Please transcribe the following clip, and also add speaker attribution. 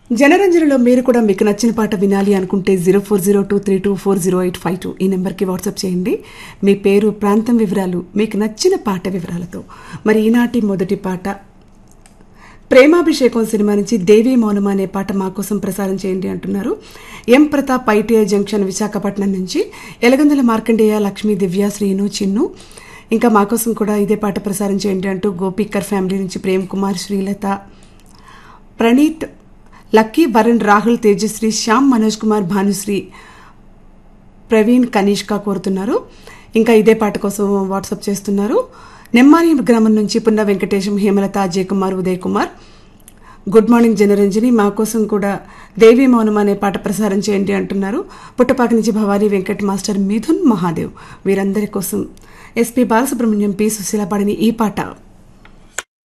Speaker 1: జనరంజనలో మీరు కూడా మీకు నచ్చిన పాట వినాలి అనుకుంటే zero four zero two three two four zero eight five two ఈ నెంబర్కి వాట్సాప్ చేయండి మీ పేరు ప్రాంతం వివరాలు మీకు నచ్చిన పాట వివరాలతో మరి ఈనాటి మొదటి పాట ప్రేమాభిషేకం సినిమా నుంచి దేవి మౌనమా అనే పాట మా కోసం ప్రసారం చేయండి అంటున్నారు M Pratap ITI junction Visakhapatnam నుంచి ఎలగందుల మార్కండేయ లక్ష్మీ దివ్య శ్రీను చిన్ను ఇంకా మా కోసం కూడా ఇదే పాట ప్రసారం చేయండి అంటూ గోపికర్ ఫ్యామిలీ నుంచి ప్రేమ్ కుమార్ శ్రీలత ప్రణీత్ లక్కీ వరుణ్ రాహుల్ తేజశ్రీ శ్యామ్ మనోజ్ కుమార్ భానుశ్రీ ప్రవీణ్ కనీష్క కోరుతున్నారు ఇంకా ఇదే పాట కోసం వాట్సాప్ చేస్తున్నారు నెమ్మాని గ్రామం నుంచి పున్న వెంకటేశం హేమలత అజయ్ కుమార్ ఉదయ్ కుమార్ గుడ్ మార్నింగ్ జనరంజని మా కోసం కూడా దేవి మౌనం అనే పాట ప్రసారం చేయండి అంటున్నారు పుట్టపాక నుంచి భవానీ వెంకట్ మాస్టర్ మిథున్ మహాదేవ్ వీరందరి కోసం ఎస్పి బాలసుబ్రహ్మణ్యం పి సుశీల పాడిన ఈ పాట